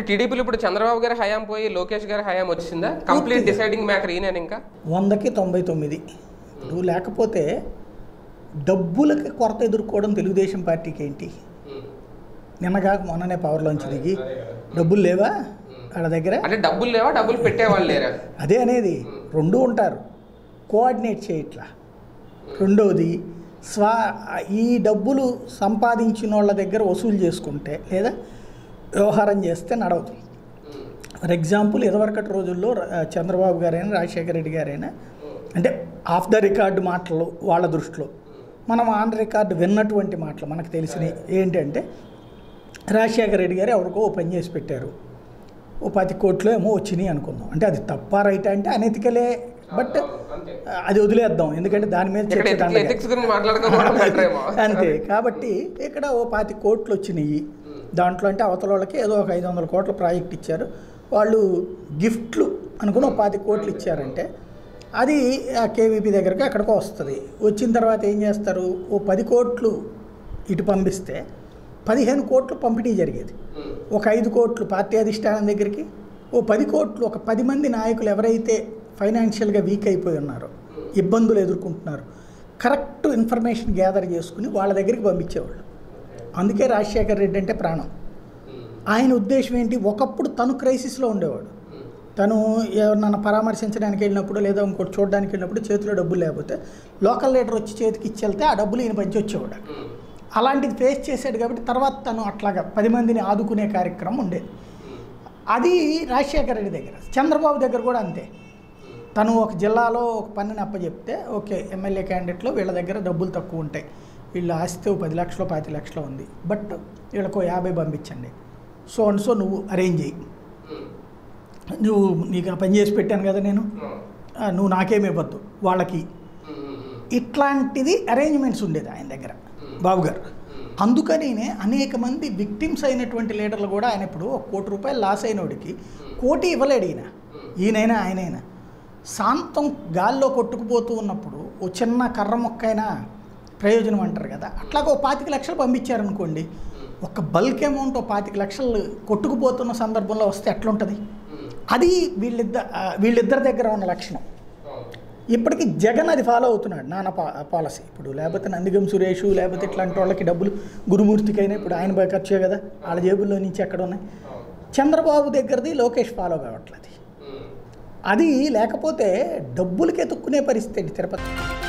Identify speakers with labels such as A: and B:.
A: అంటే టీడీపీలో ఇప్పుడు చంద్రబాబు గారి హయాం పోయి లోకేష్ గారి హయాం వచ్చిందా కంప్లీట్ డిసైడింగ్ మ్యాటర్ ఈయన ఇంకా
B: వందకి తొంభై తొమ్మిది ఇప్పుడు లేకపోతే డబ్బులకి కొరత ఎదుర్కోవడం తెలుగుదేశం పార్టీకి ఏంటి నిన్నగా మొన్ననే పవర్లోంచి దిగి డబ్బులు లేవా వాళ్ళ దగ్గర
A: అంటే డబ్బులు లేవా డబ్బులు పెట్టేవాళ్ళు లేరా
B: అదే అనేది రెండు ఉంటారు కోఆర్డినేట్ చేయట్లా రెండవది స్వ ఈ డబ్బులు సంపాదించిన వాళ్ళ దగ్గర వసూలు చేసుకుంటే లేదా వ్యవహారం చేస్తే నడవదు ఫర్ ఎగ్జాంపుల్ ఇదివరకటి రోజుల్లో ర- చంద్రబాబు గారైనా రాజశేఖర రెడ్డి గారైనా అంటే ఆఫ్ ద రికార్డు మాటలు వాళ్ళ దృష్టిలో మనం ఆన్ రికార్డు విన్నటువంటి మాటలు మనకు తెలిసినవి ఏంటంటే రాజశేఖర రెడ్డి గారు ఎవరికో ఓ పని చేసి పెట్టారు ఓ పది కోట్లు ఏమో వచ్చినాయి అనుకుందాం అంటే అది తప్ప రైట్ అంటే అనెతికలే బట్ అది వదిలేద్దాం ఎందుకంటే దాని మీద
A: ఇక్కడ
B: చర్చ దండగా.
A: ఎథిక్స్ గురించి మాట్లాడుకోవడం better ఏమో.
B: అంతే కాబట్టి ఇక్కడ ఓ పాతి కోట్లు వచ్చినాయి దాంట్లో అంటే అవతల వాళ్ళకి ఏదో ఒక ఐదు వందల కోట్ల ప్రాజెక్ట్ ఇచ్చారు వాళ్ళు గిఫ్ట్లు అనుకుని ఒక పాతి కోట్లు ఇచ్చారంటే అది ఆ కేవీపీ దగ్గరకు ఎక్కడికో వస్తుంది వచ్చిన తర్వాత ఏం చేస్తారు ఓ పది కోట్లు ఇటు పంపిస్తే పదిహేను కోట్లు పంపిణీ జరిగేది ఒక ఐదు కోట్లు పార్టీ అధిష్టానం దగ్గరికి ఓ పది కోట్లు ఒక పది మంది నాయకులు ఎవరైతే ఫైనాన్షియల్గా వీక్ అయిపోయి ఉన్నారో ఇబ్బందులు ఎదుర్కొంటున్నారు కరెక్ట్ ఇన్ఫర్మేషన్ గ్యాదర్ చేసుకుని వాళ్ళ దగ్గరికి పంపించేవాళ్ళు అందుకే రాజశేఖర్ రెడ్డి అంటే ప్రాణం ఆయన ఉద్దేశం ఏంటి ఒకప్పుడు తను క్రైసిస్లో ఉండేవాడు తను ఎవరినన్నా పరామర్శించడానికి వెళ్ళినప్పుడు లేదా ఇంకోటి చూడడానికి వెళ్ళినప్పుడు చేతిలో డబ్బులు లేకపోతే లోకల్ లీడర్ వచ్చి చేతికి ఇచ్చి వెళ్తే ఆ డబ్బులు ఈయన పంచి వచ్చేవాడు అలాంటిది ఫేస్ చేశాడు కాబట్టి తర్వాత తను అట్లాగా పది మందిని ఆదుకునే కార్యక్రమం ఉండేది అది రాజశేఖర రెడ్డి దగ్గర చంద్రబాబు దగ్గర కూడా అంతే తను ఒక జిల్లాలో ఒక పనిని అప్పచెప్తే ఓకే ఎమ్మెల్యే క్యాండిడేట్లో వీళ్ళ దగ్గర డబ్బులు తక్కువ ఉంటాయి వీళ్ళ ఆస్తి ఓ పది లక్షలు పాతి లక్షలు ఉంది బట్ వీళ్ళకు ఓ యాభై పంపించండి సో అండ్ సో నువ్వు అరేంజ్ చేయి నువ్వు నీకు ఆ పని చేసి పెట్టాను కదా నేను ఆ, నువ్వు నాకేమి ఇవ్వద్దు వాళ్ళకి ఇట్లాంటిది అరేంజ్మెంట్స్ ఉండేది ఆయన దగ్గర బాబు గారు అందుకనినే అనేక మంది విక్టిమ్స్ అయినటువంటి లీడర్లు కూడా ఆయన ఇప్పుడు ఒక కోటి రూపాయలు లాస్ అయినోడికి కోటి ఇవ్వలేడు ఈయన ఈయనైనా ఆయనైనా శాంతం గాల్లో కొట్టుకుపోతూ ఉన్నప్పుడు ఓ చిన్న కర్ర మొక్కైనా ప్రయోజనం అంటారు కదా అట్లాగా ఓ పాతిక లక్షలు పంపించారనుకోండి ఒక బల్క్ అమౌంట్ ఓ పాతిక లక్షలు కొట్టుకుపోతున్న సందర్భంలో వస్తే ఎట్లుంటుంది అది వీళ్ళిద్దరు వీళ్ళిద్దరి దగ్గర ఉన్న లక్షణం ఇప్పటికీ జగన్ అది ఫాలో అవుతున్నాడు నాన్న పా పాలసీ ఇప్పుడు లేకపోతే నందిగం సురేష్ లేకపోతే ఇట్లాంటి వాళ్ళకి డబ్బులు గురుమూర్తికైనా ఇప్పుడు ఆయన బాగా ఖర్చే కదా వాళ్ళ జేబుల్లో నుంచి ఎక్కడ ఉన్నాయి చంద్రబాబు దగ్గరది లోకేష్ ఫాలో కావట్లేదు అది లేకపోతే డబ్బులకి ఎత్తుక్కునే పరిస్థితి అండి తిరుపతి